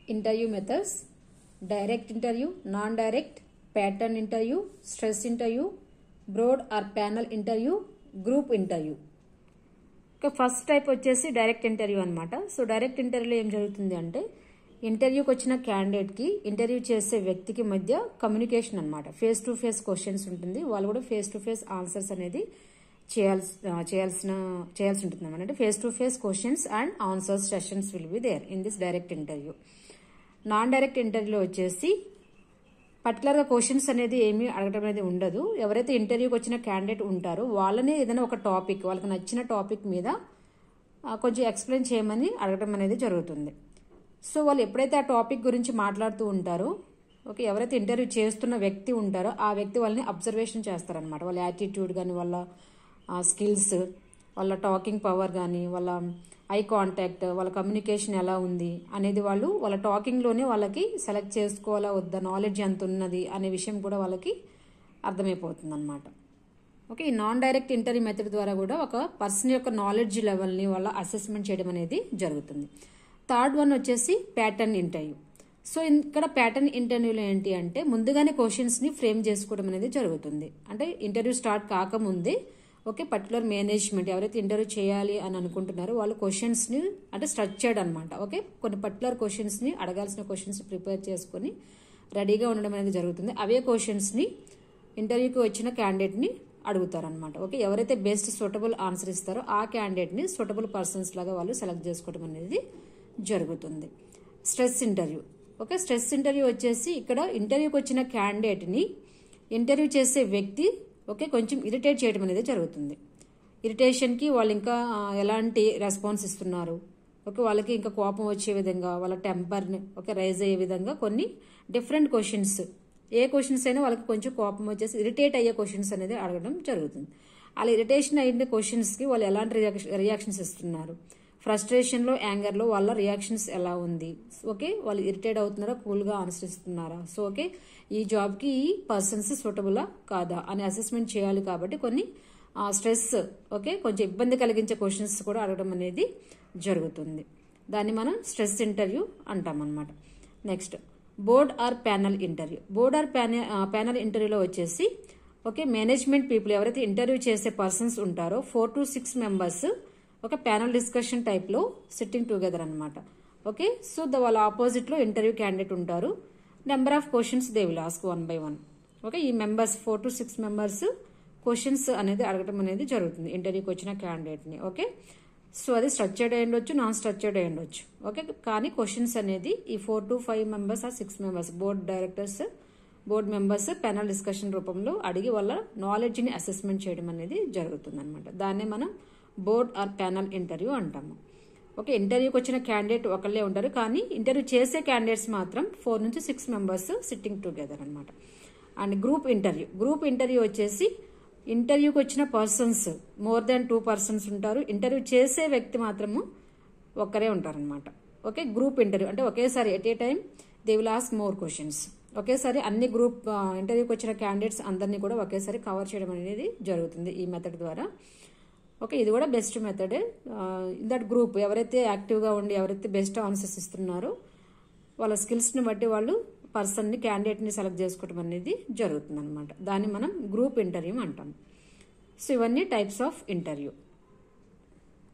interview methods direct interview non-direct pattern interview stress interview broad or panel interview group interview ఇక first type వచ్చేసి direct interview అనమాట so direct ఇంటర్వ్యూలో ఏం జరుగుతుంది అంటే ఇంటర్వ్యూకి వచ్చిన క్యాండిడేట్కి ఇంటర్వ్యూ చేసే వ్యక్తికి మధ్య కమ్యూనికేషన్ అనమాట ఫేస్ టు ఫేస్ క్వశ్చన్స్ ఉంటుంది వాళ్ళు కూడా ఫేస్ టు ఫేస్ ఆన్సర్స్ అనేది చేయాల్సి చేయాల్సిన చేయాల్సి ఉంటుంది అనమాట అంటే face to face questions and answers sessions will be there in this direct interview non direct ఇంటర్వ్యూలో వచ్చేసి పర్టికులర్గా క్వశ్చన్స్ అనేది ఏమీ అడగడం అనేది ఉండదు ఎవరైతే ఇంటర్వ్యూకి వచ్చిన క్యాండిడేట్ ఉంటారో వాళ్ళని ఏదైనా ఒక టాపిక్ వాళ్ళకి నచ్చిన టాపిక్ మీద ఆ, కొంచెం ఎక్స్ప్లెయిన్ చేయమని అడగడం అనేది జరుగుతుంది సో వాళ్ళు ఎప్పుడైతే ఆ టాపిక్ గురించి మాట్లాడుతూ ఉంటారో ఓకే ఎవరైతే ఇంటర్వ్యూ చేస్తున్న వ్యక్తి ఉంటారో ఆ వ్యక్తి వాళ్ళని అబ్జర్వేషన్ చేస్తారనమాట వాళ్ళ యాటిట్యూడ్ కానీ వాళ్ళ స్కిల్స్ వాళ్ళ టాకింగ్ పవర్ కానీ వాళ్ళ ఐ కాంటాక్ట్ వాళ్ళ కమ్యూనికేషన్ ఎలా ఉంది అనేది వాళ్ళు వాళ్ళ టాకింగ్లోనే వాళ్ళకి సెలెక్ట్ చేసుకోవాలా వద్దా నాలెడ్జ్ ఎంత ఉన్నది అనే విషయం కూడా వాళ్ళకి అర్థమైపోతుంది అనమాట ఓకే ఈ నాన్ డైరెక్ట్ ఇంటర్వ్యూ మెథడ్ ద్వారా కూడా ఒక పర్సన్ యొక్క నాలెడ్జ్ లెవెల్ని వాళ్ళ అసెస్మెంట్ చేయడం అనేది జరుగుతుంది థర్డ్ వన్ వచ్చేసి ప్యాటర్న్ ఇంటర్వ్యూ సో ఇక్కడ ప్యాటర్న్ ఇంటర్వ్యూలో ఏంటి అంటే ముందుగానే క్వశ్చన్స్ని ఫ్రేమ్ చేసుకోవడం అనేది జరుగుతుంది అంటే ఇంటర్వ్యూ స్టార్ట్ కాకముందే ఓకే పర్టికులర్ మేనేజ్మెంట్ ఎవరైతే ఇంటర్వ్యూ చేయాలి అని అనుకుంటున్నారో వాళ్ళు క్వశ్చన్స్ని అంటే స్ట్రక్చర్డ్ అనమాట ఓకే కొన్ని పర్టికులర్ క్వశ్చన్స్ని అడగాల్సిన క్వశ్చన్స్ ప్రిపేర్ చేసుకొని రెడీగా ఉండడం అనేది జరుగుతుంది అవే క్వశ్చన్స్ని ఇంటర్వ్యూకి వచ్చిన క్యాండిడేట్ని అడుగుతారనమాట ఓకే ఎవరైతే బెస్ట్ సూటబుల్ ఆన్సర్ ఇస్తారో ఆ క్యాండిడేట్ని సూటబుల్ పర్సన్స్ లాగా వాళ్ళు సెలెక్ట్ చేసుకోవడం అనేది జరుగుతుంది stress interview okay stress interview వచ్చేసి ఇక్కడ ఇంటర్వ్యూకి వచ్చిన క్యాండిడేట్ని ఇంటర్వ్యూ చేసే వ్యక్తి ఓకే కొంచెం ఇరిటేట్ చేయడం అనేది జరుగుతుంది ఇరిటేషన్కి వాళ్ళు ఇంకా ఆ, ఎలాంటి రెస్పాన్స్ ఇస్తున్నారు ఓకే వాళ్ళకి ఇంకా కోపం వచ్చే విధంగా వాళ్ళ టెంపర్ని ఓకే రైజ్ అయ్యే విధంగా కొన్ని డిఫరెంట్ క్వశ్చన్స్ ఏ క్వశ్చన్స్ అయినా వాళ్ళకి కొంచెం కోపం వచ్చేసి ఇరిటేట్ అయ్యే క్వశ్చన్స్ అనేది అడగడం జరుగుతుంది అలా ఇరిటేషన్ అయిన క్వశ్చన్స్కి వాళ్ళు ఎలాంటి రియాక్షన్స్ ఇస్తున్నారు ఫ్రస్ట్రేషన్లో యాంగర్లో వాళ్ళ రియాక్షన్స్ ఎలా ఉంది ఓకే వాళ్ళు ఇరిటేట్ అవుతున్నారా కూల్గా ఆన్సర్ ఇస్తున్నారా సో ఓకే ఈ జాబ్కి ఈ పర్సన్స్ సూటబులా కాదా అని అసెస్మెంట్ చేయాలి కాబట్టి కొన్ని స్ట్రెస్ ఓకే కొంచెం ఇబ్బంది కలిగించే క్వశ్చన్స్ కూడా అడగడం అనేది జరుగుతుంది దాన్ని మనం స్ట్రెస్ ఇంటర్వ్యూ అంటాం అనమాట next board or panel interview board or panel panel ఇంటర్వ్యూలో వచ్చేసి ఓకే మేనేజ్మెంట్ పీపుల్ ఎవరైతే ఇంటర్వ్యూ చేసే పర్సన్స్ ఉంటారో ఫోర్ టు సిక్స్ మెంబర్స్ ఒక ప్యానల్ డిస్కషన్ టైప్లో సిట్టింగ్ టుగెదర్ అనమాట ఓకే సో ద వాళ్ళ ఆపోజిట్లో ఇంటర్వ్యూ క్యాండిడేట్ ఉంటారు number of questions they will ask one by one okay ఈ members four to six members questions అనేది అడగడం అనేది జరుగుతుంది ఇంటర్వ్యూకి వచ్చిన క్యాండిడేట్ని ఓకే సో అది స్ట్రక్చర్డ్ అయి ఉండొచ్చు నాన్ స్ట్రక్చర్డ్ అయి ఉండొచ్చు ఓకే కానీ క్వశ్చన్స్ అనేది ఈ ఫోర్ టు ఫైవ్ మెంబర్స్ ఆ six members board directors board members panel discussion రూపంలో అడిగి వాళ్ళ నాలెడ్జ్ని అసెస్మెంట్ చేయడం అనేది జరుగుతుంది అనమాట దాన్నే మనం బోర్డ్ ఆర్ ప్యానల్ ఇంటర్వ్యూ అంటాము ఓకే ఇంటర్వ్యూకి వచ్చిన క్యాండిడేట్ ఒకళ్ళే ఉంటారు కానీ ఇంటర్వ్యూ చేసే క్యాండిడేట్స్ మాత్రం ఫోర్ నుంచి సిక్స్ మెంబర్స్ సిట్టింగ్ టుగెదర్ అనమాట and group interview group interview వచ్చేసి ఇంటర్వ్యూకి వచ్చిన persons more than two persons ఉంటారు ఇంటర్వ్యూ చేసే వ్యక్తి మాత్రము ఒక్కరే ఉంటారనమాట ఓకే గ్రూప్ ఇంటర్వ్యూ అంటే ఒకేసారి at a time they will ask more questions ఒకేసారి అన్ని గ్రూప్ ఇంటర్వ్యూకి వచ్చిన క్యాండిడేట్స్ అందరినీ కూడా ఒకేసారి కవర్ చేయడం అనేది జరుగుతుంది ఈ మెథడ్ ద్వారా ఓకే ఇది కూడా బెస్ట్ మెథడ్ దట్ గ్రూప్ ఎవరైతే యాక్టివ్గా ఉండి ఎవరైతే బెస్ట్ ఆన్సర్స్ ఇస్తున్నారో వాళ్ళ స్కిల్స్ని బట్టి వాళ్ళు పర్సన్ని క్యాండిడేట్ని సెలెక్ట్ చేసుకోవడం అనేది జరుగుతుంది అనమాట దాన్ని మనం గ్రూప్ ఇంటర్వ్యూ అంటాం సో ఇవన్నీ టైప్స్ ఆఫ్ ఇంటర్వ్యూ